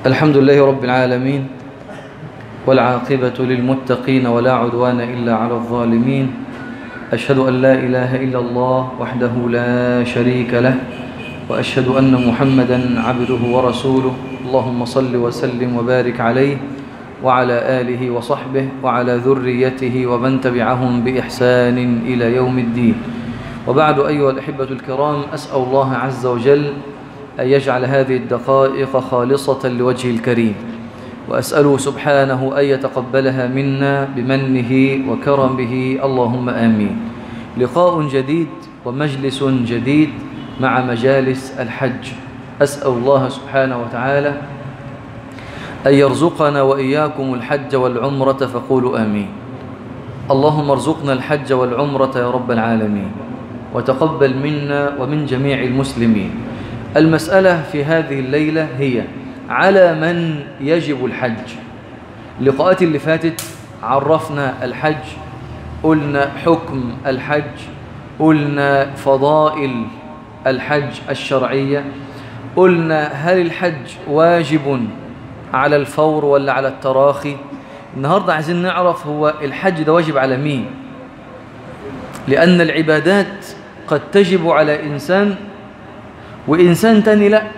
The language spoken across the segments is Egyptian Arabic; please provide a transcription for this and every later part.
الحمد لله رب العالمين والعاقبة للمتقين ولا عدوان إلا على الظالمين أشهد أن لا إله إلا الله وحده لا شريك له وأشهد أن محمدا عبده ورسوله اللهم صل وسلم وبارك عليه وعلى آله وصحبه وعلى ذريته ومن تبعهم بإحسان إلى يوم الدين وبعد أيها الأحبة الكرام أسأل الله عز وجل أن يجعل هذه الدقائق خالصة لوجه الكريم وأسأله سبحانه أن يتقبلها منا بمنه وكرمه اللهم آمين لقاء جديد ومجلس جديد مع مجالس الحج أسأل الله سبحانه وتعالى أن يرزقنا وإياكم الحج والعمرة فقولوا آمين اللهم ارزقنا الحج والعمرة يا رب العالمين وتقبل منا ومن جميع المسلمين المسألة في هذه الليلة هي على من يجب الحج اللقاءات اللي فاتت عرفنا الحج قلنا حكم الحج قلنا فضائل الحج الشرعية قلنا هل الحج واجب على الفور ولا على التراخي النهاردة عايزين نعرف هو الحج ده واجب على مين لأن العبادات قد تجب على إنسان وإنسان تاني لا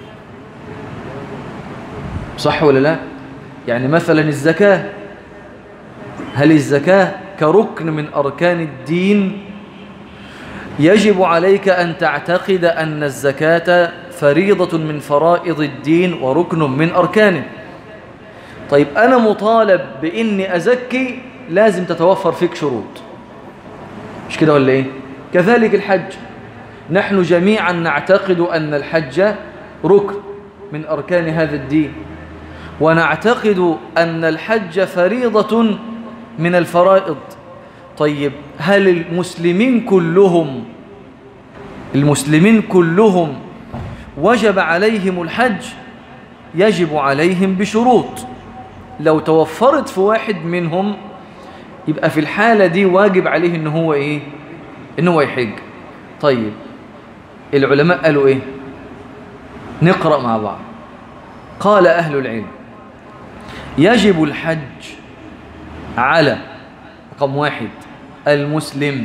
صح ولا لا يعني مثلا الزكاة هل الزكاة كركن من أركان الدين يجب عليك أن تعتقد أن الزكاة فريضة من فرائض الدين وركن من أركانه طيب أنا مطالب بإني أزكي لازم تتوفر فيك شروط مش كده ولا إيه كذلك الحج نحن جميعا نعتقد أن الحج ركن من أركان هذا الدين ونعتقد أن الحج فريضة من الفرائض طيب هل المسلمين كلهم المسلمين كلهم وجب عليهم الحج يجب عليهم بشروط لو توفرت في واحد منهم يبقى في الحالة دي واجب عليه ان هو ايه ان هو يحج طيب العلماء قالوا ايه نقرأ مع بعض قال أهل العلم يجب الحج على رقم واحد المسلم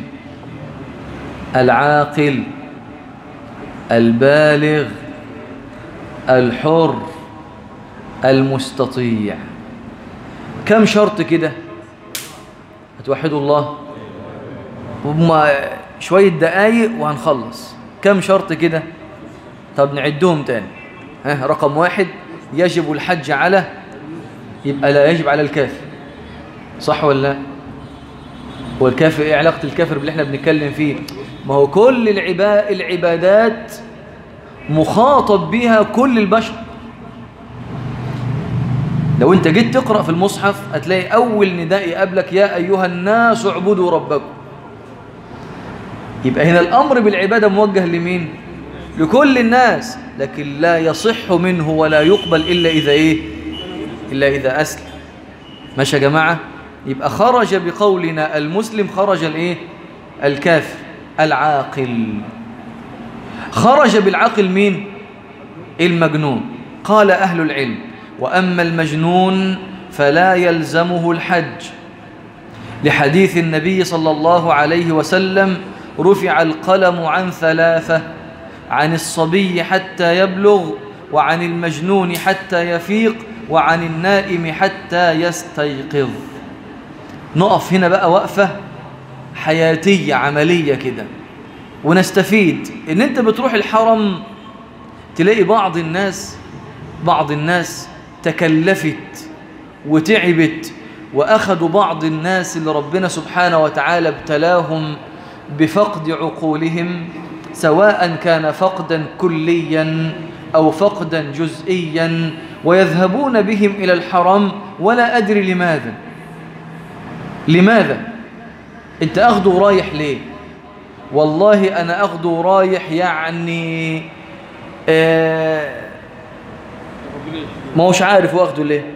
العاقل البالغ الحر المستطيع كم شرط كده هتوحدوا الله هم شوية دقايق وهنخلص كم شرط كده طب نعدهم تاني ها رقم واحد يجب الحج على يبقى لا يجب على الكافر صح ولا لا والكافر ايه علاقة الكافر باللي احنا بنتكلم فيه ما هو كل العبا... العبادات مخاطب بها كل البشر لو انت جيت تقرأ في المصحف هتلاقي أول نداء يقابلك يا أيها الناس اعبدوا ربكم يبقى هنا الأمر بالعبادة موجه لمين لكل الناس لكن لا يصح منه ولا يقبل إلا إذا إيه إلا إذا أسلم ماشي يا جماعة يبقى خرج بقولنا المسلم خرج الإيه الكافر العاقل خرج بالعقل مين المجنون قال أهل العلم وأما المجنون فلا يلزمه الحج لحديث النبي صلى الله عليه وسلم رفع القلم عن ثلاثة عن الصبي حتى يبلغ وعن المجنون حتى يفيق وعن النائم حتى يستيقظ نقف هنا بقى وقفة حياتية عملية كده ونستفيد ان انت بتروح الحرم تلاقي بعض الناس بعض الناس تكلفت وتعبت وأخذوا بعض الناس اللي ربنا سبحانه وتعالى ابتلاهم بفقد عقولهم سواء كان فقدا كليا أو فقدا جزئيا ويذهبون بهم إلى الحرم ولا أدري لماذا لماذا انت أخذوا رايح ليه والله أنا أخذوا رايح يعني آه ما هوش عارف هو أخذه ليه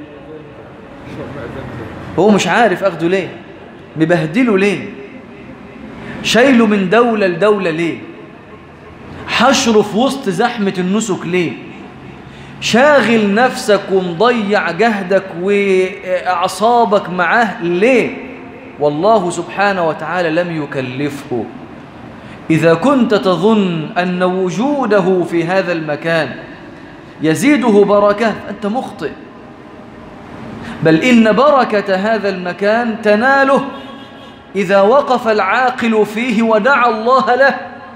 هو مش عارف أخذه ليه مبهدله ليه شايله من دولة لدولة ليه حشره في وسط زحمة النسك ليه شاغل نفسك ومضيع جهدك وأعصابك معاه ليه والله سبحانه وتعالى لم يكلفه إذا كنت تظن أن وجوده في هذا المكان يزيده بركة أنت مخطئ بل إن بركة هذا المكان تناله إذا وقف العاقل فيه ودعا الله له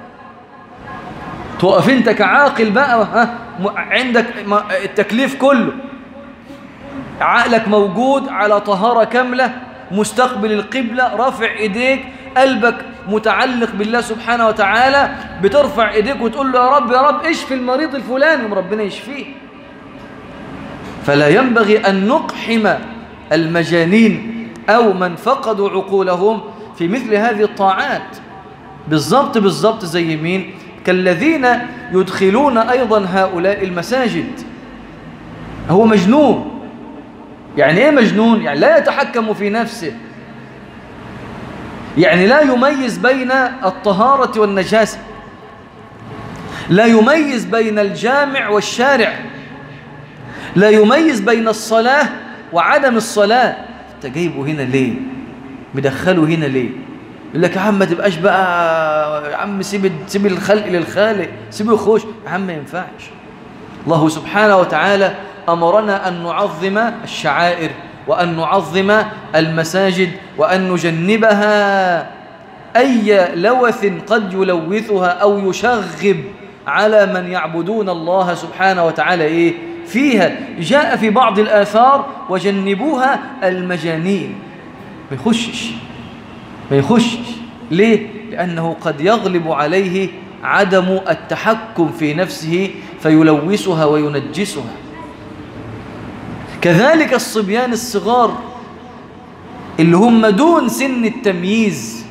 تقف أنت كعاقل بقى ها عندك التكليف كله عقلك موجود على طهارة كاملة مستقبل القبلة رافع إيديك قلبك متعلق بالله سبحانه وتعالى بترفع إيديك وتقول له يا رب يا رب اشفي المريض الفلاني وربنا يشفيه فلا ينبغي أن نقحم المجانين أو من فقدوا عقولهم في مثل هذه الطاعات بالضبط بالضبط زي مين كالذين يدخلون أيضا هؤلاء المساجد هو مجنون يعني ايه مجنون يعني لا يتحكم في نفسه يعني لا يميز بين الطهارة والنجاسة لا يميز بين الجامع والشارع لا يميز بين الصلاة وعدم الصلاة انت جايبه هنا ليه مدخله هنا ليه يقول لك يا عم ما تبقاش بقى يا عم سيب سيب الخلق للخالق سيبه يخش يا عم ما ينفعش الله سبحانه وتعالى أمرنا أن نعظم الشعائر وأن نعظم المساجد وأن نجنبها أي لوث قد يلوثها أو يشغب على من يعبدون الله سبحانه وتعالى إيه فيها جاء في بعض الآثار وجنبوها المجانين ما يخشش ما يخشش ليه؟ لأنه قد يغلب عليه عدم التحكم في نفسه فيلوثها وينجسها كذلك الصبيان الصغار اللي هم دون سن التمييز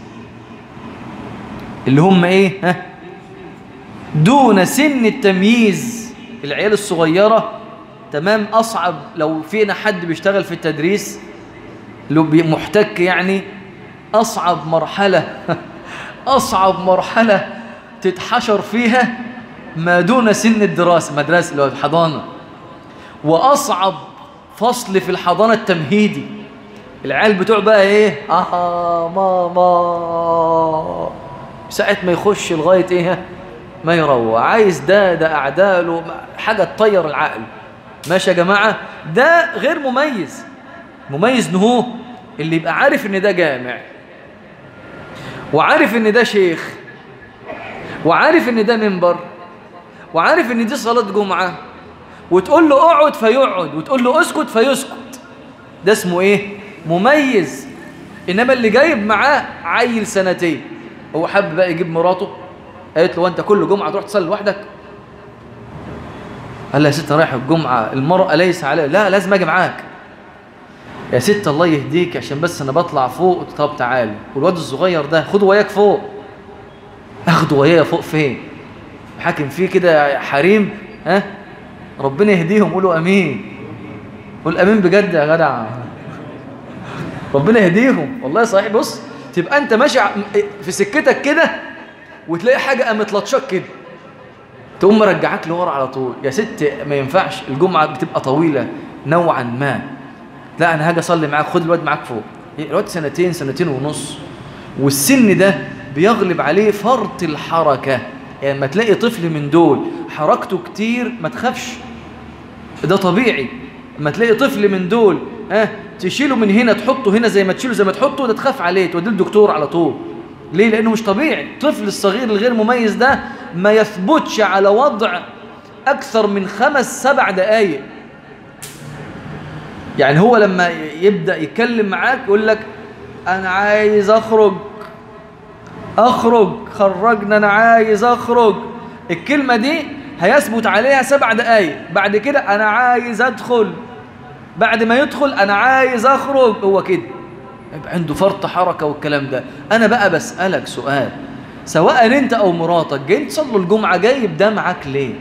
اللي هم ايه ها دون سن التمييز العيال الصغيرة تمام أصعب لو فينا حد بيشتغل في التدريس لو محتك يعني أصعب مرحلة أصعب مرحلة تتحشر فيها ما دون سن الدراسة مدرسة اللي هو الحضانة وأصعب فصل في الحضانة التمهيدي العيال بتوع بقى ايه اه ماما ساعة ما يخش لغاية ايه ما يروى عايز ده ده اعداله حاجة تطير العقل ماشي يا جماعة ده غير مميز مميز نهو اللي يبقى عارف ان ده جامع وعارف ان ده شيخ وعارف ان ده منبر وعارف ان دي صلاة جمعة وتقول له اقعد فيقعد وتقول له اسكت فيسكت ده اسمه ايه مميز انما اللي جايب معاه عيل سنتين هو حب بقى يجيب مراته قالت له وانت كل جمعة تروح تصلي لوحدك قال لها يا ست رايح الجمعة المرأة ليس عليها لا لازم اجي معاك يا ست الله يهديك عشان بس انا بطلع فوق طب تعالي والواد الصغير ده خده وياك فوق اخده ويايا فوق فين حاكم فيه كده حريم ها ربنا يهديهم قولوا امين قول امين بجد يا جدع ربنا يهديهم والله صحيح بص تبقى انت ماشي في سكتك كده وتلاقي حاجه قامت لطشك كده تقوم مرجعك لورا على طول يا ست ما ينفعش الجمعه بتبقى طويله نوعا ما لا انا هاجي اصلي معاك خد الواد معاك فوق الواد سنتين سنتين ونص والسن ده بيغلب عليه فرط الحركه يعني لما تلاقي طفل من دول حركته كتير ما تخافش ده طبيعي لما تلاقي طفل من دول ها تشيله من هنا تحطه هنا زي ما تشيله زي ما تحطه ده تخاف عليه توديه الدكتور على طول ليه لانه مش طبيعي الطفل الصغير الغير مميز ده ما يثبتش على وضع اكثر من خمس سبع دقايق يعني هو لما يبدا يتكلم معاك يقول لك انا عايز اخرج اخرج خرجنا انا عايز اخرج الكلمة دي هيثبت عليها سبع دقايق بعد كده انا عايز ادخل بعد ما يدخل انا عايز اخرج هو كده يبقى عنده فرط حركة والكلام ده انا بقى بسألك سؤال سواء انت او مراتك جاي تصلوا الجمعة جايب ده معاك ليه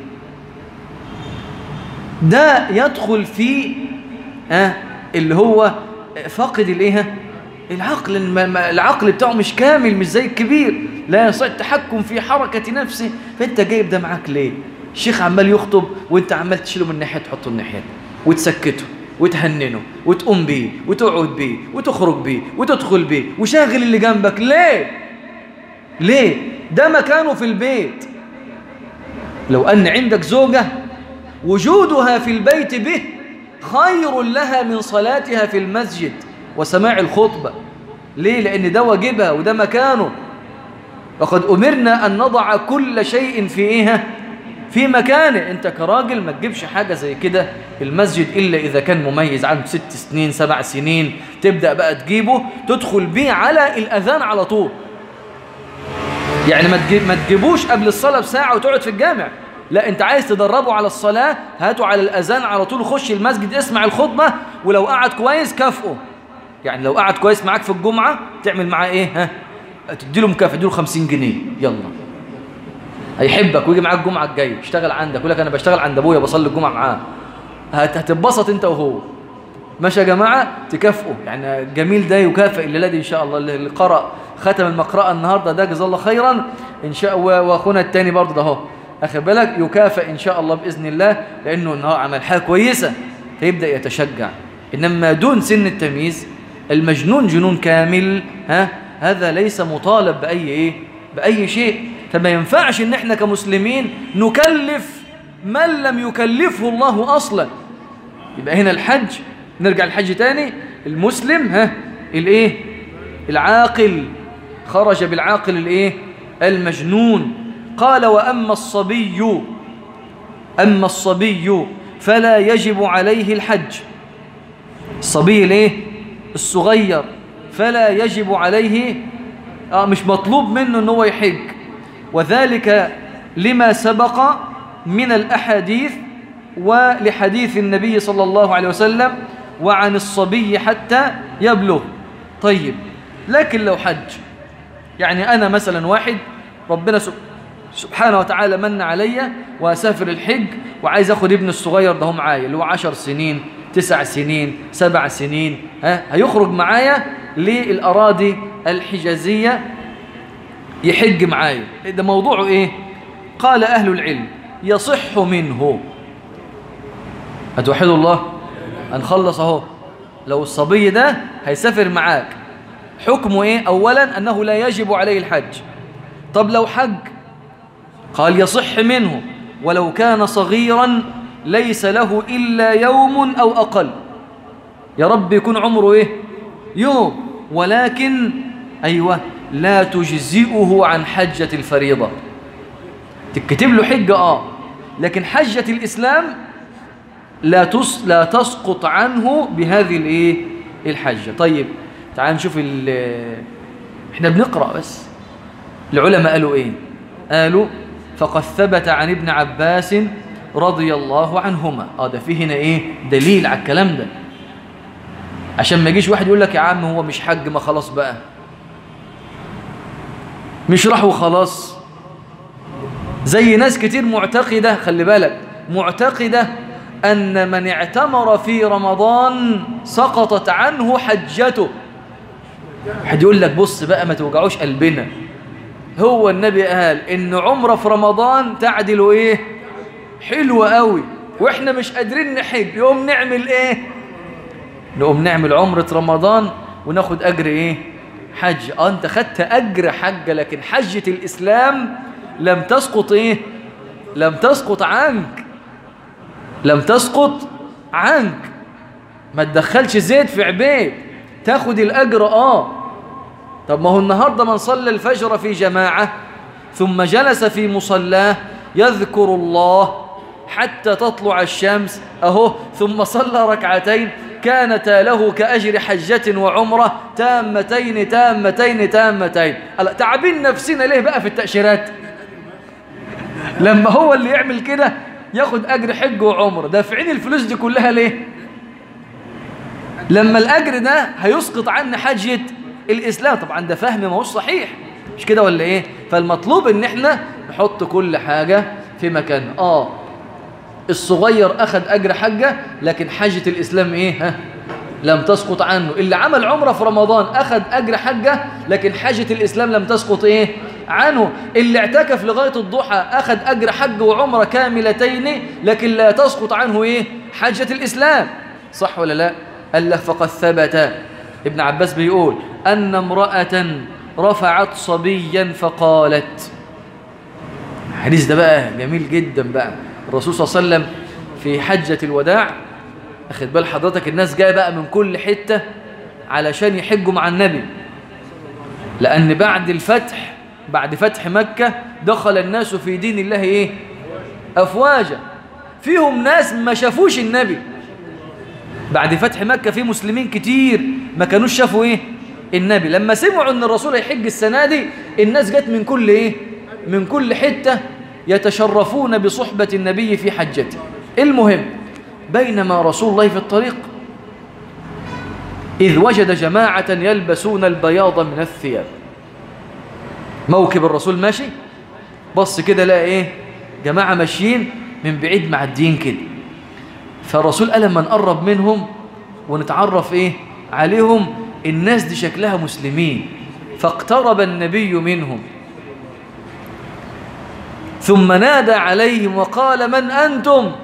ده يدخل في آه اللي هو فاقد الايه العقل العقل بتاعه مش كامل مش زي الكبير لا يستطيع التحكم في حركة نفسه فانت جايب ده معاك ليه الشيخ عمال يخطب وانت عمال تشيله من ناحيه تحطه من ناحيه وتسكته وتهننه وتقوم بيه وتقعد بيه وتخرج بيه وتدخل بيه وشاغل اللي جنبك ليه ليه ده مكانه في البيت لو أن عندك زوجة وجودها في البيت به خير لها من صلاتها في المسجد وسماع الخطبة ليه لأن ده واجبها وده مكانه وقد أمرنا أن نضع كل شيء في إيه في مكانه أنت كراجل ما تجيبش حاجة زي كده المسجد إلا إذا كان مميز عنده ست سنين سبع سنين تبدأ بقى تجيبه تدخل بيه على الأذان على طول يعني ما تجيب ما تجيبوش قبل الصلاة بساعة وتقعد في الجامع لا انت عايز تدربه على الصلاة هاته على الأذان على طول خش المسجد اسمع الخطبة ولو قعد كويس كافئه يعني لو قعد كويس معاك في الجمعة تعمل معاه ايه ها تديله مكافأة تديله 50 جنيه يلا هيحبك ويجي معاك الجمعة الجاية يشتغل عندك يقول لك انا بشتغل عند ابويا بصلي الجمعة معاه هتتبسط انت وهو ماشي يا جماعة تكافئه يعني جميل ده يكافئ الليلة دي إن شاء الله اللي قرأ ختم المقرأة النهاردة ده جزاه الله خيرا إن شاء وأخونا التاني برضه ده هو أخذ بالك يكافئ إن شاء الله بإذن الله لأنه إنه عمل حاجة كويسة فيبدأ يتشجع إنما دون سن التمييز المجنون جنون كامل ها هذا ليس مطالب بأي إيه بأي شيء فما ينفعش إن إحنا كمسلمين نكلف من لم يكلفه الله أصلا يبقى هنا الحج نرجع للحج تاني المسلم ها الايه العاقل خرج بالعاقل الايه المجنون قال واما الصبي اما الصبي فلا يجب عليه الحج الصبي الايه الصغير فلا يجب عليه آه مش مطلوب منه ان هو يحج وذلك لما سبق من الاحاديث ولحديث النبي صلى الله عليه وسلم وعن الصبي حتى يبلغ طيب لكن لو حج يعني أنا مثلا واحد ربنا سبحانه وتعالى من علي وأسافر الحج وعايز أخذ ابن الصغير ده هو معايا اللي هو عشر سنين تسع سنين سبع سنين ها هيخرج معايا للأراضي الحجازية يحج معايا ده موضوعه إيه قال أهل العلم يصح منه أتوحد الله هنخلص اهو لو الصبي ده هيسافر معاك حكمه ايه اولا انه لا يجب عليه الحج طب لو حج قال يصح منه ولو كان صغيرا ليس له الا يوم او اقل يا رب يكون عمره ايه يوم ولكن ايوه لا تجزئه عن حجة الفريضة تكتب له حجة اه لكن حجة الإسلام لا تس لا تسقط عنه بهذه الايه الحجه طيب تعال نشوف احنا بنقرا بس العلماء قالوا ايه قالوا فقد ثبت عن ابن عباس رضي الله عنهما اه ده فيه هنا ايه دليل على الكلام ده عشان ما يجيش واحد يقول لك يا عم هو مش حج ما خلاص بقى مش راح وخلاص زي ناس كتير معتقده خلي بالك معتقده أن من اعتمر في رمضان سقطت عنه حجته حد يقول لك بص بقى ما توجعوش قلبنا هو النبي قال إن عمره في رمضان تعدل إيه حلوة قوي وإحنا مش قادرين نحج يقوم نعمل إيه نقوم نعمل عمرة رمضان وناخد أجر إيه حج آه أنت خدت أجر حج لكن حجة الإسلام لم تسقط إيه لم تسقط عنك لم تسقط عنك ما تدخلش زيت في عبيد تاخد الأجر آه طب ما هو النهاردة من صلى الفجر في جماعة ثم جلس في مصلاه يذكر الله حتى تطلع الشمس أهو ثم صلى ركعتين كانتا له كأجر حجة وعمرة تامتين تامتين تامتين تعبين نفسنا ليه بقى في التأشيرات لما هو اللي يعمل كده ياخد أجر حج وعمر دافعين الفلوس دي كلها ليه لما الأجر ده هيسقط عنا حجة الإسلام طبعا ده فهم ما هوش صحيح مش كده ولا إيه فالمطلوب إن إحنا نحط كل حاجة في مكان آه الصغير أخذ أجر حجة لكن حجة الإسلام إيه ها لم تسقط عنه اللي عمل عمرة في رمضان أخذ أجر حجة لكن حجة الإسلام لم تسقط إيه عنه اللي اعتكف لغاية الضحى أخذ أجر حج وعمرة كاملتين لكن لا تسقط عنه إيه حجة الإسلام صح ولا لا قال له فقد ثبت ابن عباس بيقول أن امرأة رفعت صبيا فقالت الحديث ده بقى جميل جدا بقى الرسول صلى الله عليه وسلم في حجة الوداع أخذ بال حضرتك الناس جاية بقى من كل حتة علشان يحجوا مع النبي لأن بعد الفتح بعد فتح مكة دخل الناس في دين الله إيه أفواجا فيهم ناس ما شافوش النبي بعد فتح مكة في مسلمين كتير ما كانوش شافوا إيه النبي لما سمعوا أن الرسول هيحج السنة دي الناس جت من كل إيه من كل حتة يتشرفون بصحبة النبي في حجته المهم بينما رسول الله في الطريق إذ وجد جماعة يلبسون البياض من الثياب موكب الرسول ماشي بص كده لقى إيه جماعة ماشيين من بعيد معديين كده فالرسول قال لما نقرب منهم ونتعرف إيه عليهم الناس دي شكلها مسلمين فاقترب النبي منهم ثم نادى عليهم وقال من أنتم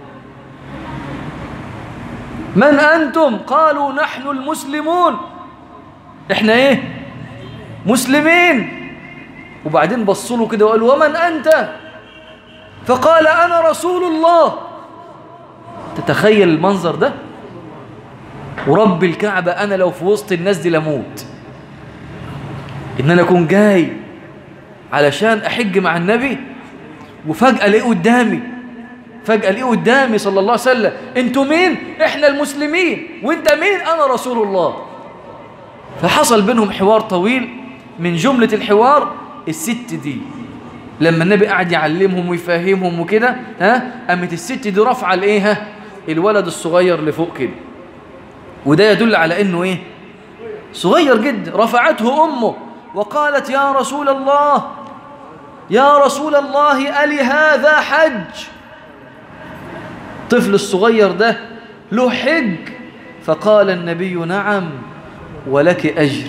من أنتم قالوا نحن المسلمون إحنا إيه مسلمين وبعدين بصوا له كده وقالوا ومن أنت فقال أنا رسول الله تتخيل المنظر ده ورب الكعبة أنا لو في وسط الناس دي لموت إن أنا أكون جاي علشان أحج مع النبي وفجأة لقيه قدامي فجأة لقيه قدامي صلى الله عليه وسلم انتوا مين؟ احنا المسلمين وانت مين؟ انا رسول الله فحصل بينهم حوار طويل من جملة الحوار الست دي لما النبي قعد يعلمهم ويفهمهم وكده ها قامت الست دي رافعه الايه ها الولد الصغير لفوق كده وده يدل على انه ايه صغير جدا رفعته امه وقالت يا رسول الله يا رسول الله ألي هذا حج الطفل الصغير ده له حج فقال النبي نعم ولك أجر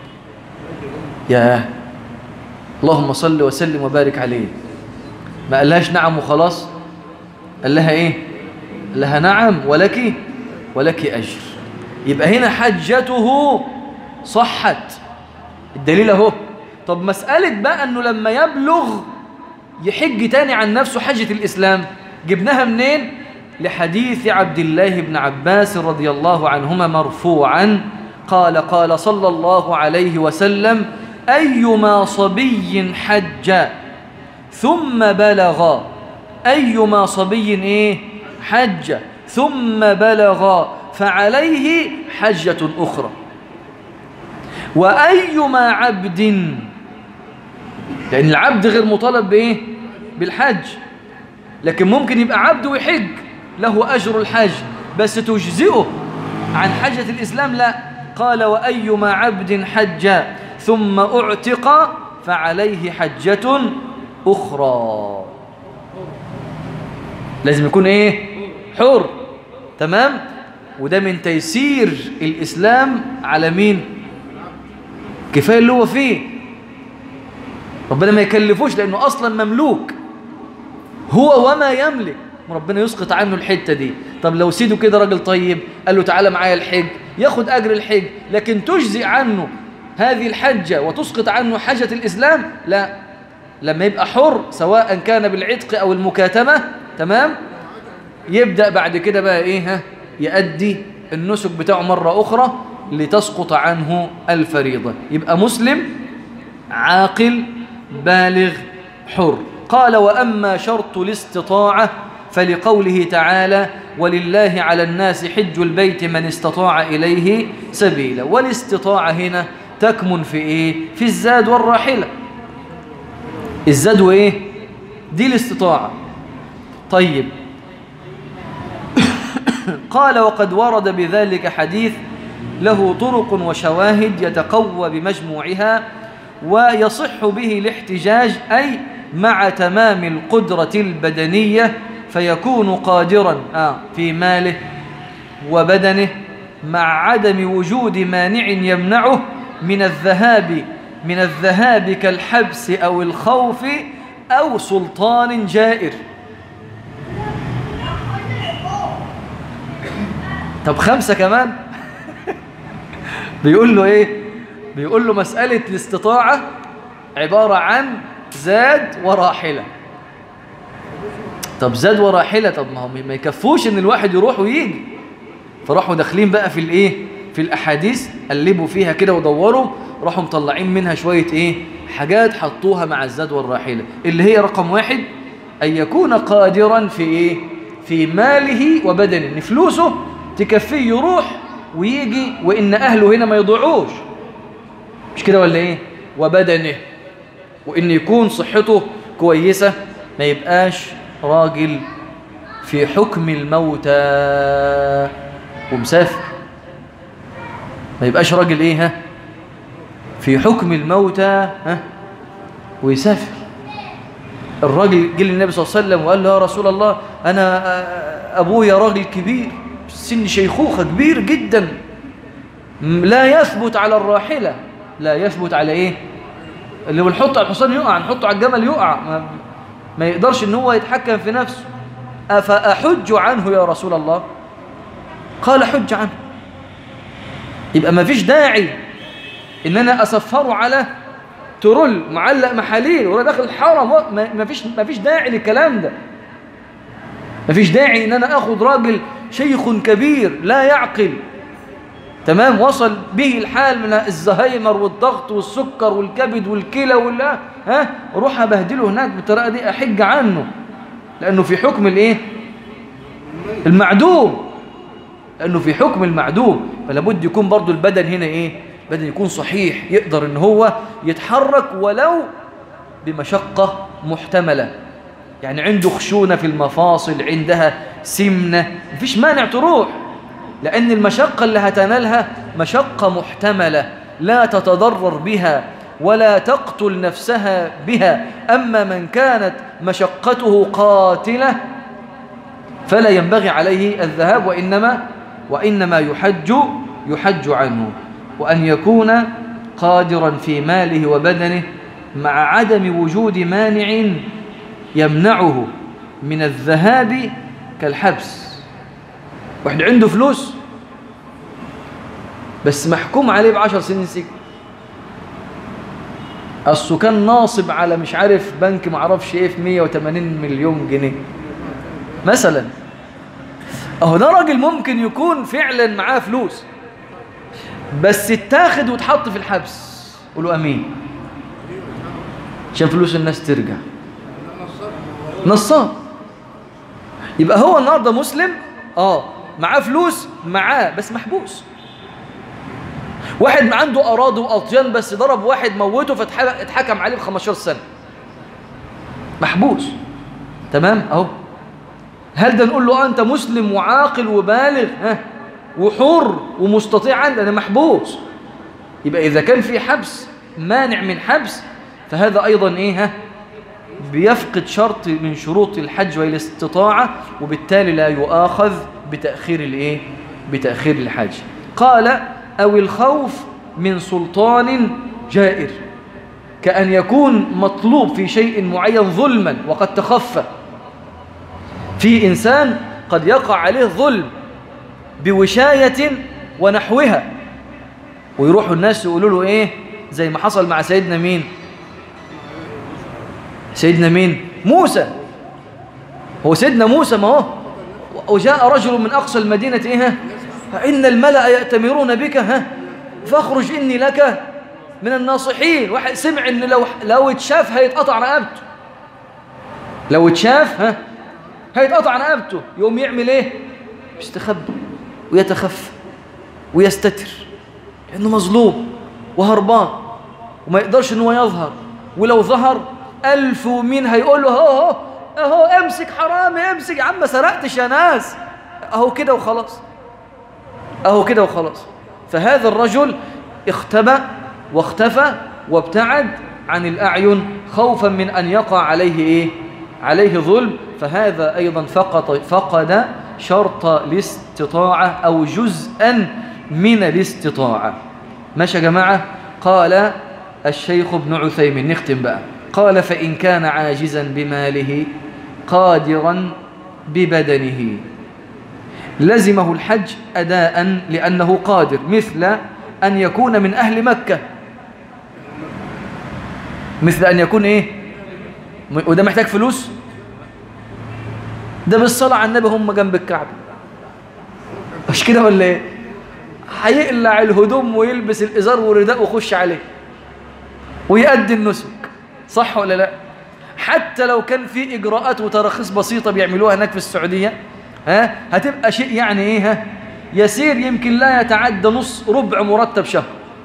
يا اللهم صل وسلم وبارك عليه ما قالهاش نعم وخلاص قال لها ايه قال لها نعم ولك ولك أجر يبقى هنا حجته صحت الدليل اهو طب مسألة بقى أنه لما يبلغ يحج تاني عن نفسه حجة الإسلام جبناها منين؟ لحديث عبد الله بن عباس رضي الله عنهما مرفوعا قال قال صلى الله عليه وسلم أيما صبي حج ثم بلغ أيما صبي إيه؟ حج ثم بلغ فعليه حجة أخرى وأيما عبد لأن العبد غير مطالب بإيه؟ بالحج لكن ممكن يبقى عبد ويحج له أجر الحج بس تجزئه عن حجة الإسلام لا قال وأيما عبد حج ثم أعتق فعليه حجة أخرى لازم يكون إيه؟ حر تمام؟ وده من تيسير الإسلام على مين؟ كفاية اللي هو فيه ربنا ما يكلفوش لأنه أصلا مملوك هو وما يملك ربنا يسقط عنه الحتة دي طب لو سيده كده راجل طيب قال له تعالى معايا الحج ياخد أجر الحج لكن تجزئ عنه هذه الحجة وتسقط عنه حجة الإسلام لا لما يبقى حر سواء كان بالعتق أو المكاتمة تمام يبدأ بعد كده بقى إيه ها يأدي النسك بتاعه مرة أخرى لتسقط عنه الفريضة يبقى مسلم عاقل بالغ حر قال وأما شرط الاستطاعة فلقوله تعالى ولله على الناس حج البيت من استطاع إليه سبيلا والاستطاعة هنا تكمن في إيه؟ في الزاد والراحلة الزاد وإيه؟ دي الاستطاعة طيب قال وقد ورد بذلك حديث له طرق وشواهد يتقوى بمجموعها ويصح به الاحتجاج أي مع تمام القدرة البدنية فيكون قادرا آه في ماله وبدنه مع عدم وجود مانع يمنعه من الذهاب من الذهاب كالحبس أو الخوف أو سلطان جائر طب خمسة كمان بيقول له ايه بيقول له مسألة الاستطاعة عبارة عن زاد وراحلة طب زاد وراحلة طب ما هو ما يكفوش ان الواحد يروح ويجي فراحوا داخلين بقى في الايه في الاحاديث قلبوا فيها كده ودوروا راحوا مطلعين منها شوية ايه حاجات حطوها مع الزاد والراحلة اللي هي رقم واحد ان يكون قادرا في ايه في ماله وبدنه ان فلوسه تكفيه يروح ويجي وان اهله هنا ما يضيعوش مش كده ولا ايه وبدنه وان يكون صحته كويسة ما يبقاش راجل في حكم الموتى ومسافر ما يبقاش راجل ايه ها في حكم الموتى ها ويسافر الراجل جه للنبي صلى الله عليه وسلم وقال له يا رسول الله انا ابويا راجل كبير سن شيخوخه كبير جدا لا يثبت على الراحله لا يثبت على ايه اللي بنحطه على الحصان يقع نحطه على الجمل يقع ما, ما يقدرش ان هو يتحكم في نفسه افاحج عنه يا رسول الله قال حج عنه يبقى ما فيش داعي ان انا اسفره على ترول معلق محاليل ولا داخل الحرم ما فيش ما فيش داعي للكلام ده ما فيش داعي ان انا اخد راجل شيخ كبير لا يعقل تمام وصل به الحال من الزهايمر والضغط والسكر والكبد والكلى ولا ها اروح ابهدله هناك بالطريقه دي احج عنه لانه في حكم الايه المعدوم لانه في حكم المعدوم فلا بد يكون برضو البدن هنا ايه بدن يكون صحيح يقدر ان هو يتحرك ولو بمشقه محتمله يعني عنده خشونه في المفاصل عندها سمنه مفيش مانع تروح لأن المشقة اللي هتنالها مشقة محتملة لا تتضرر بها ولا تقتل نفسها بها أما من كانت مشقته قاتلة فلا ينبغي عليه الذهاب وإنما وإنما يحج يحج عنه وأن يكون قادرا في ماله وبدنه مع عدم وجود مانع يمنعه من الذهاب كالحبس واحد عنده فلوس بس محكوم عليه بعشر سنين سجن اصله كان ناصب على مش عارف بنك معرفش ايه في 180 مليون جنيه مثلا اهو ده راجل ممكن يكون فعلا معاه فلوس بس اتاخد واتحط في الحبس قولوا امين عشان فلوس الناس ترجع نصاب يبقى هو النهارده مسلم اه معاه فلوس معاه بس محبوس واحد عنده أراضي وأطيان بس ضرب واحد موته فاتحكم عليه ب 15 سنة محبوس تمام أهو هل ده نقول له أنت مسلم وعاقل وبالغ ها وحر ومستطيع أنا محبوس يبقى إذا كان في حبس مانع من حبس فهذا أيضا إيه ها بيفقد شرط من شروط الحج والاستطاعة وبالتالي لا يؤاخذ بتأخير الإيه بتأخير الحج قال أو الخوف من سلطان جائر كأن يكون مطلوب في شيء معين ظلما وقد تخفى في إنسان قد يقع عليه ظلم بوشاية ونحوها ويروحوا الناس يقولوا له إيه زي ما حصل مع سيدنا مين سيدنا مين موسى هو سيدنا موسى ما هو وجاء رجل من أقصى المدينة إيه فإن الملأ يأتمرون بك ها فاخرج إني لك من الناصحين واحد سمع إن لو لو اتشاف هيتقطع رقبته لو اتشاف ها هيتقطع رقبته يقوم يعمل إيه يستخبى ويتخفى ويستتر لأنه مظلوم وهربان وما يقدرش إن هو يظهر ولو ظهر ألف ومين هيقول له أهو أهو أهو امسك حرامي امسك يا عم ما سرقتش يا ناس أهو كده وخلاص أهو كده وخلاص فهذا الرجل اختبأ واختفى وابتعد عن الأعين خوفا من أن يقع عليه إيه؟ عليه ظلم فهذا أيضا فقط فقد شرط الاستطاعة أو جزءا من الاستطاعة ماشي يا جماعة قال الشيخ ابن عثيمين نختم بقى قال فإن كان عاجزا بماله قادرا ببدنه لزمه الحج أداء لأنه قادر مثل أن يكون من أهل مكة مثل أن يكون إيه وده محتاج فلوس ده بالصلاة على النبي هم جنب الكعبة مش كده ولا ايه هيقلع الهدوم ويلبس الإزار والرداء ويخش عليه ويأدي النسك صح ولا لا حتى لو كان في إجراءات وتراخيص بسيطة بيعملوها هناك في السعودية ها هتبقى شيء يعني ايه ها يسير يمكن لا يتعدى نص ربع مرتب شهر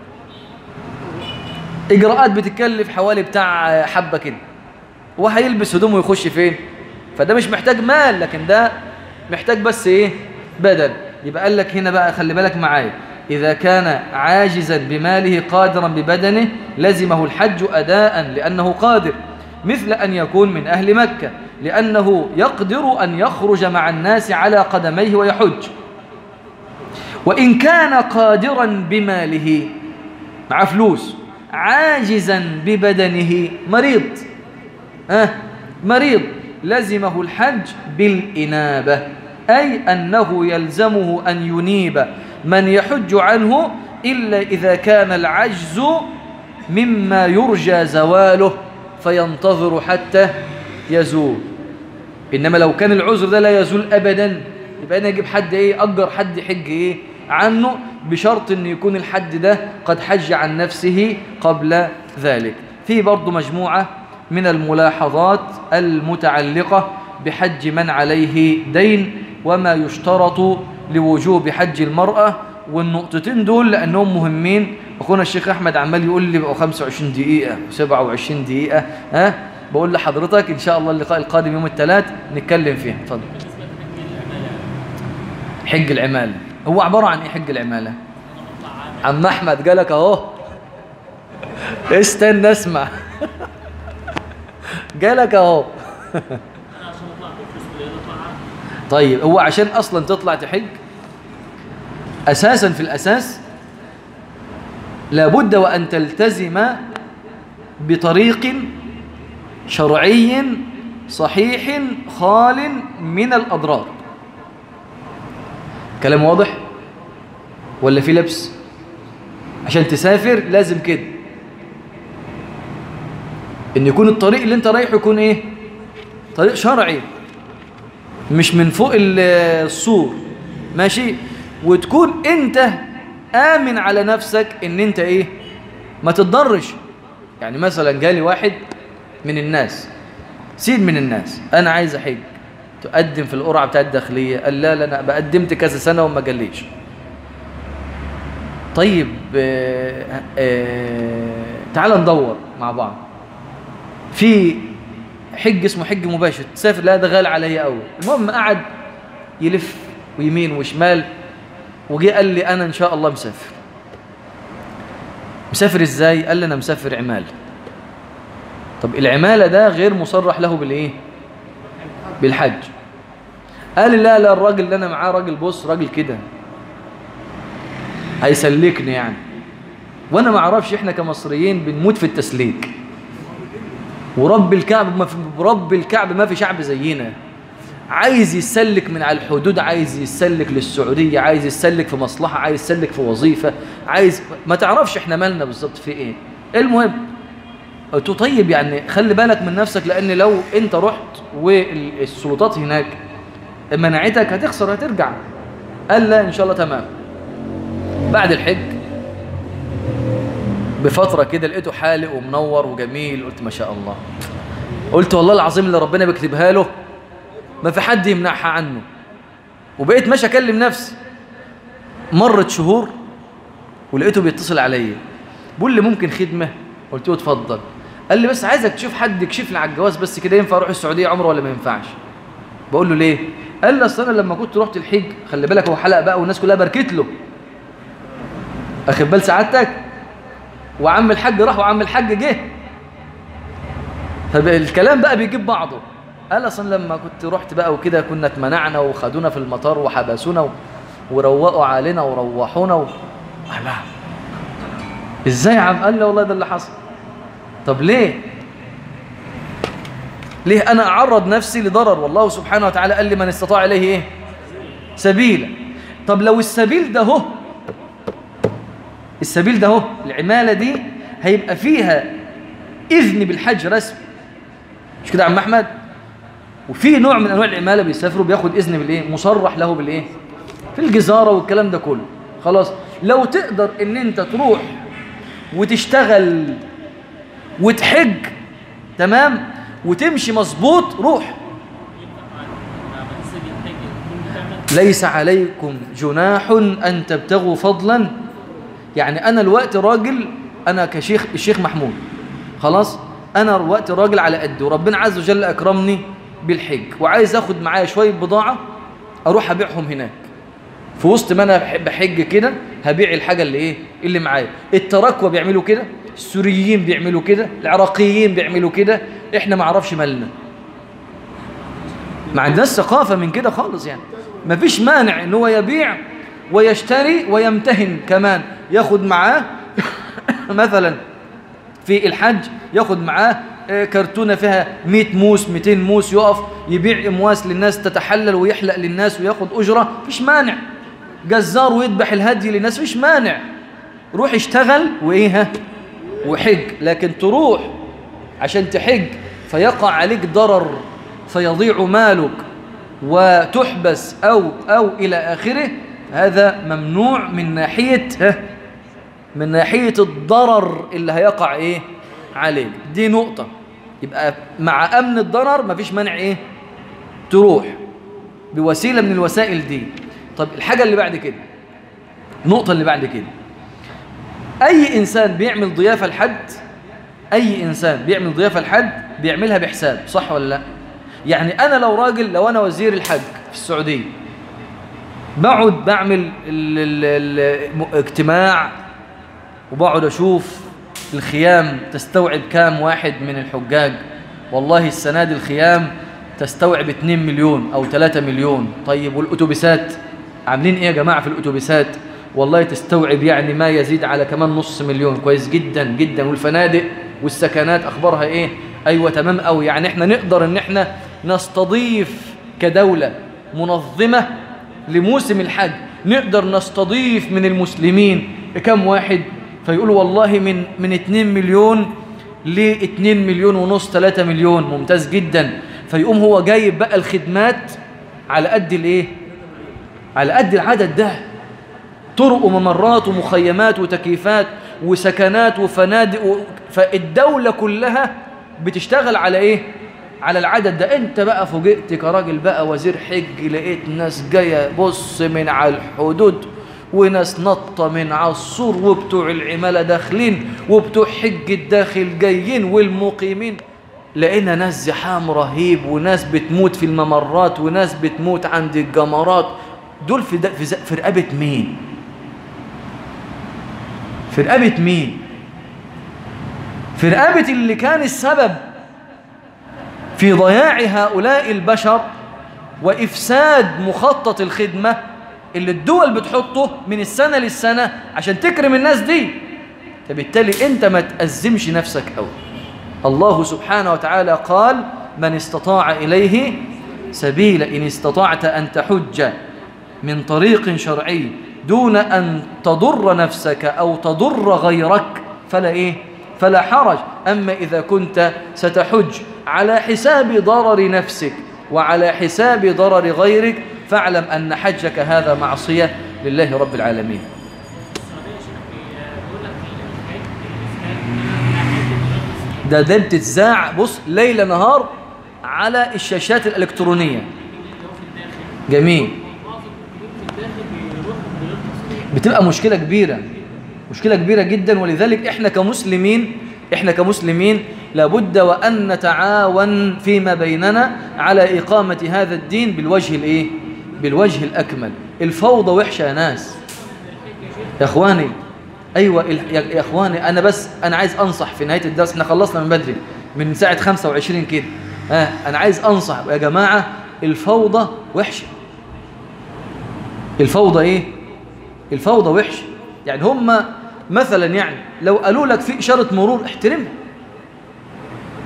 إجراءات بتتكلف حوالي بتاع حبة كده وهيلبس هدومه ويخش فين فده مش محتاج مال لكن ده محتاج بس ايه بدل يبقى قال لك هنا بقى خلي بالك معايا إذا كان عاجزا بماله قادرا ببدنه لزمه الحج أداء لأنه قادر مثل أن يكون من أهل مكة لأنه يقدر أن يخرج مع الناس على قدميه ويحج وإن كان قادرا بماله مع فلوس عاجزا ببدنه مريض أه مريض لزمه الحج بالإنابة أي أنه يلزمه أن ينيب من يحج عنه إلا إذا كان العجز مما يرجى زواله فينتظر حتى يزول إنما لو كان العذر ده لا يزول أبدا يبقى أنا أجيب حد إيه أجر حد يحج إيه عنه بشرط أن يكون الحد ده قد حج عن نفسه قبل ذلك في برضو مجموعة من الملاحظات المتعلقة بحج من عليه دين وما يشترط لوجوب حج المرأة والنقطتين دول لأنهم مهمين أخونا الشيخ أحمد عمال يقول لي بقوا 25 دقيقة و27 دقيقة ها بقول لحضرتك إن شاء الله اللقاء القادم يوم الثلاث نتكلم فيه اتفضل حج العمالة هو عبارة عن إيه حج العمالة عم أحمد قالك أهو استنى اسمع قالك أهو طيب هو عشان أصلا تطلع تحج أساسا في الأساس لابد وأن تلتزم بطريق شرعي صحيح خال من الأضرار كلام واضح ولا في لبس عشان تسافر لازم كده ان يكون الطريق اللي انت رايحه يكون ايه طريق شرعي مش من فوق السور ماشي وتكون انت آمن على نفسك ان انت ايه ما تتضرش يعني مثلا جالي واحد من الناس سيد من الناس انا عايز احج تقدم في القرعه بتاعت الداخليه قال لا لا انا بقدمت كذا سنه وما جاليش طيب آه آه تعال ندور مع بعض في حج اسمه حج مباشر تسافر لا ده غالي عليا قوي المهم قعد يلف ويمين وشمال وجي قال لي انا ان شاء الله مسافر مسافر ازاي قال لي انا مسافر عمال طب العماله ده غير مصرح له بالايه بالحج قال لي لا لا الراجل اللي انا معاه راجل بص راجل كده هيسلكني يعني وانا ما اعرفش احنا كمصريين بنموت في التسليك ورب الكعب ما في رب الكعب ما في شعب زينا عايز يسلك من على الحدود عايز يسلك للسعودية عايز يسلك في مصلحة عايز يسلك في وظيفة عايز ما تعرفش احنا مالنا بالظبط في ايه المهم قلت له طيب يعني خلي بالك من نفسك لان لو انت رحت والسلطات هناك منعتك هتخسر هترجع قال لا ان شاء الله تمام بعد الحج بفترة كده لقيته حالق ومنور وجميل قلت ما شاء الله قلت والله العظيم اللي ربنا بيكتبها له ما في حد يمنعها عنه وبقيت ماشي اكلم نفسي مرت شهور ولقيته بيتصل عليا بيقول لي ممكن خدمة قلت له اتفضل قال لي بس عايزك تشوف حد يكشف لي على الجواز بس كده ينفع اروح السعودية عمره ولا ما ينفعش بقول له ليه قال لي اصل انا لما كنت رحت الحج خلي بالك هو حلق بقى والناس كلها باركت له اخد بال سعادتك وعم الحاج راح وعم الحاج جه فالكلام بقى بيجيب بعضه قال اصلا لما كنت رحت بقى وكده كنا اتمنعنا وخدونا في المطار وحبسونا و... وروقوا علينا وروحونا و... لا ازاي يا عم قال لي والله ده اللي حصل طب ليه ليه أنا أعرض نفسي لضرر والله سبحانه وتعالى قال لي من استطاع إليه إيه سبيلا طب لو السبيل ده هو السبيل ده هو العمالة دي هيبقى فيها إذن بالحج رسمي مش كده يا عم أحمد وفي نوع من أنواع العمالة بيسافروا بياخد إذن بالإيه مصرح له بالإيه في الجزارة والكلام ده كله خلاص لو تقدر ان انت تروح وتشتغل وتحج تمام وتمشي مظبوط روح ليس عليكم جناح ان تبتغوا فضلا يعني انا الوقت راجل انا كشيخ الشيخ محمود خلاص انا الوقت راجل على قد وربنا عز وجل اكرمني بالحج وعايز اخد معايا شويه بضاعه اروح ابيعهم هناك في وسط ما انا بحج كده هبيع الحاجه اللي ايه اللي معايا التراكوه بيعملوا كده السوريين بيعملوا كده العراقيين بيعملوا كده احنا ما عرفش مالنا ما عندناش ثقافه من كده خالص يعني ما فيش مانع ان هو يبيع ويشتري ويمتهن كمان ياخد معاه مثلا في الحج ياخد معاه كرتونة فيها 100 موس 200 موس يقف يبيع امواس للناس تتحلل ويحلق للناس وياخد اجره فيش مانع جزار ويذبح الهدي للناس فيش مانع روح اشتغل وايه ها وحج لكن تروح عشان تحج فيقع عليك ضرر فيضيع مالك وتحبس او او الى اخره هذا ممنوع من ناحيه ها من ناحيه الضرر اللي هيقع ايه عليك دي نقطة يبقى مع أمن الضرر مفيش مانع إيه تروح بوسيلة من الوسائل دي طب الحاجة اللي بعد كده النقطة اللي بعد كده أي إنسان بيعمل ضيافة لحد أي إنسان بيعمل ضيافة لحد بيعملها بحساب صح ولا لا يعني أنا لو راجل لو أنا وزير الحج في السعودية بقعد بعمل الاجتماع وبقعد أشوف الخيام تستوعب كام واحد من الحجاج والله السنة دي الخيام تستوعب 2 مليون أو 3 مليون طيب والأتوبيسات عاملين إيه يا جماعة في الأتوبيسات والله تستوعب يعني ما يزيد على كمان نص مليون كويس جدا جدا والفنادق والسكنات أخبارها إيه أيوة تمام أو يعني إحنا نقدر إن إحنا نستضيف كدولة منظمة لموسم الحج نقدر نستضيف من المسلمين كم واحد فيقولوا والله من من 2 مليون ل 2 مليون ونص 3 مليون ممتاز جدا فيقوم هو جايب بقى الخدمات على قد الايه على قد العدد ده طرق وممرات ومخيمات وتكييفات وسكنات وفنادق و... فالدولة كلها بتشتغل على ايه على العدد ده انت بقى فوجئت كراجل بقى وزير حج لقيت ناس جايه بص من على الحدود وناس نطة من على السور وبتوع العمالة داخلين وبتوع حج الداخل جايين والمقيمين لقينا ناس زحام رهيب وناس بتموت في الممرات وناس بتموت عند الجمرات دول في, في, في رقبة مين في رقبة مين في رقبة اللي كان السبب في ضياع هؤلاء البشر وإفساد مخطط الخدمة اللي الدول بتحطه من السنة للسنة عشان تكرم الناس دي فبالتالي انت ما تأزمش نفسك أوي الله سبحانه وتعالى قال من استطاع إليه سبيل إن استطعت أن تحج من طريق شرعي دون أن تضر نفسك أو تضر غيرك فلا إيه فلا حرج أما إذا كنت ستحج على حساب ضرر نفسك وعلى حساب ضرر غيرك فاعلم أن حجك هذا معصية لله رب العالمين ده ده بتتذاع بص ليل نهار على الشاشات الإلكترونية جميل بتبقى مشكلة كبيرة مشكلة كبيرة جدا ولذلك احنا كمسلمين احنا كمسلمين لابد وأن نتعاون فيما بيننا على إقامة هذا الدين بالوجه الايه بالوجه الأكمل الفوضى وحشة يا ناس يا اخواني ايوه يا اخواني انا بس انا عايز انصح في نهايه الدرس احنا خلصنا من بدري من ساعه 25 كده ها آه انا عايز انصح يا جماعه الفوضى وحشه الفوضى ايه الفوضى وحشه يعني هم مثلا يعني لو قالوا لك في اشاره مرور احترمها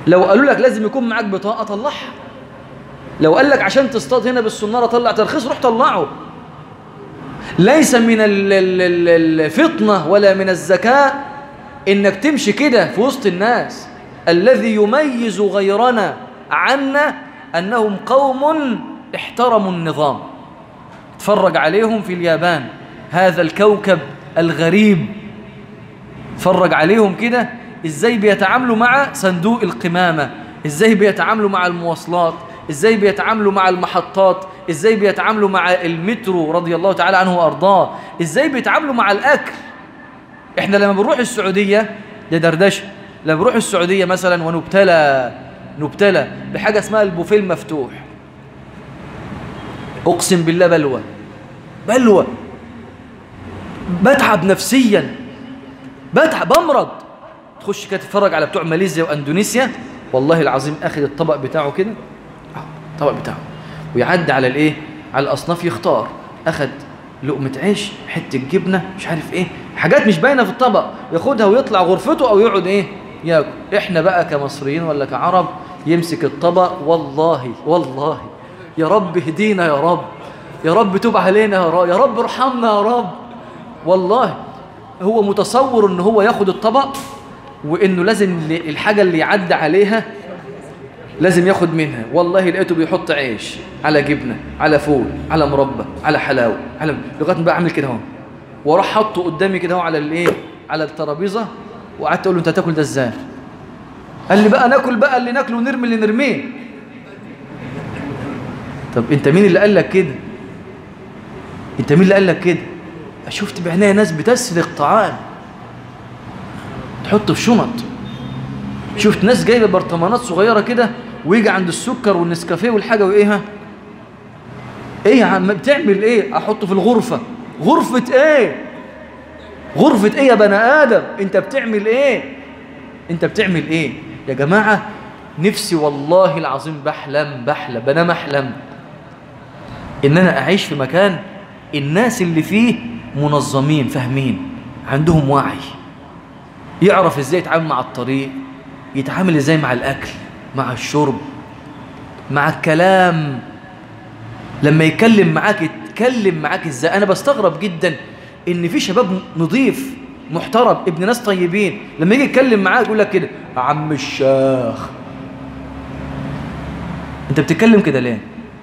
لو قالوا لك لازم يكون معاك بطاقة طلعها لو قال لك عشان تصطاد هنا بالسنارة طلع ترخيص روح طلعه ليس من ال- ال- ال- الفطنة ولا من الذكاء انك تمشي كده في وسط الناس الذي يميز غيرنا عنا انهم قوم احترموا النظام اتفرج عليهم في اليابان هذا الكوكب الغريب اتفرج عليهم كده ازاي بيتعاملوا مع صندوق القمامة ازاي بيتعاملوا مع المواصلات ازاي بيتعاملوا مع المحطات ازاي بيتعاملوا مع المترو رضي الله تعالى عنه وارضاه ازاي بيتعاملوا مع الاكل احنا لما بنروح السعودية ده دردشة لما بنروح السعودية مثلا ونبتلى نبتلى بحاجة اسمها البوفيه المفتوح اقسم بالله بلوى بلوى بتعب نفسيا بتعب بمرض تخش كده تتفرج على بتوع ماليزيا واندونيسيا والله العظيم اخد الطبق بتاعه كده آه، الطبق بتاعه ويعدي على الايه على الاصناف يختار اخد لقمه عيش حته جبنه مش عارف ايه حاجات مش باينه في الطبق ياخدها ويطلع غرفته او يقعد ايه ياكل احنا بقى كمصريين ولا كعرب يمسك الطبق والله والله يا رب اهدينا يا رب يا رب تب علينا يا رب يا رب ارحمنا يا رب والله هو متصور ان هو ياخد الطبق وانه لازم ل- الحاجه اللي يعدي عليها لازم ياخد منها والله لقيته بيحط عيش على جبنه على فول على مربى على حلاوه على لغايه ما بقى عامل كده اهو وراح حطه قدامي كده اهو على الايه على الترابيزه وقعدت اقول له انت هتاكل ده ازاي قال لي بقى ناكل بقى اللي ناكله ونرمي اللي نرميه طب انت مين اللي قال لك كده انت مين اللي قال لك كده شفت بعناية ناس بتسرق طعام تحط في شنط شفت ناس جايبه برطمانات صغيره كده ويجي عند السكر والنسكافيه والحاجه وايه ايه يا عم بتعمل ايه احطه في الغرفه غرفه ايه غرفه ايه يا بني ادم انت بتعمل ايه انت بتعمل ايه يا جماعه نفسي والله العظيم بحلم بحلم بنام احلم ان انا اعيش في مكان الناس اللي فيه منظمين فاهمين عندهم وعي يعرف ازاي يتعامل مع الطريق يتعامل ازاي مع الاكل مع الشرب مع الكلام لما يتكلم معاك يتكلم معاك ازاي انا بستغرب جدا ان في شباب نظيف محترم ابن ناس طيبين لما يجي يتكلم معاك يقول لك كده يا عم الشيخ انت بتتكلم كده ليه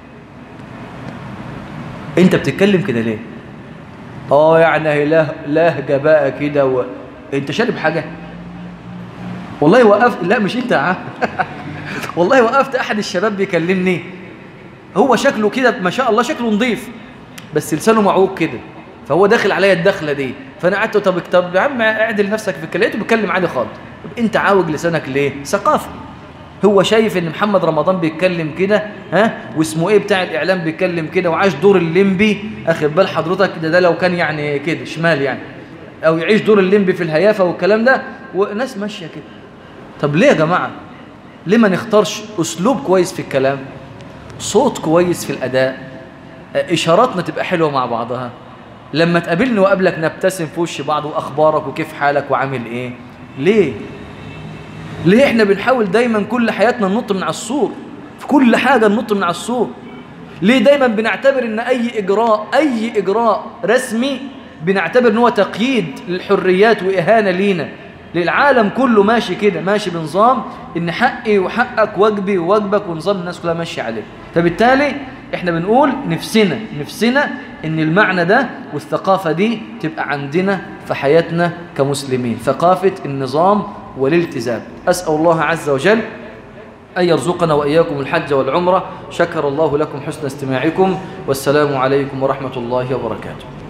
انت بتتكلم كده ليه اه يعني هي له لهجه بقى كده و... انت شارب حاجه والله وقفت لا مش انت يا عم والله وقفت احد الشباب بيكلمني هو شكله كده ما شاء الله شكله نظيف بس لسانه معوج كده فهو داخل عليا الدخله دي فانا قعدت طب طب يا عم اعدل نفسك في الكلام لقيته بيتكلم عادي خالص طب انت عاوج لسانك ليه ثقافه هو شايف ان محمد رمضان بيتكلم كده ها واسمه ايه بتاع الاعلام بيتكلم كده وعاش دور الليمبي اخد بال حضرتك ده ده لو كان يعني كده شمال يعني او يعيش دور الليمبي في الهيافه والكلام ده وناس ماشيه كده طب ليه يا جماعه ليه ما نختارش اسلوب كويس في الكلام صوت كويس في الاداء اشاراتنا تبقى حلوه مع بعضها لما تقابلني وقابلك نبتسم في وش بعض واخبارك وكيف حالك وعامل ايه ليه ليه احنا بنحاول دايما كل حياتنا ننط من على السور في كل حاجة ننط من على السور ليه دايما بنعتبر ان اي اجراء اي اجراء رسمي بنعتبر ان هو تقييد للحريات واهانة لينا للعالم كله ماشي كده ماشي بنظام ان حقي وحقك واجبي وواجبك ونظام الناس كلها ماشيه عليه فبالتالي احنا بنقول نفسنا نفسنا ان المعنى ده والثقافة دي تبقى عندنا في حياتنا كمسلمين ثقافة النظام والالتزام أسأل الله عز وجل أن يرزقنا وإياكم الحج والعمرة شكر الله لكم حسن استماعكم والسلام عليكم ورحمة الله وبركاته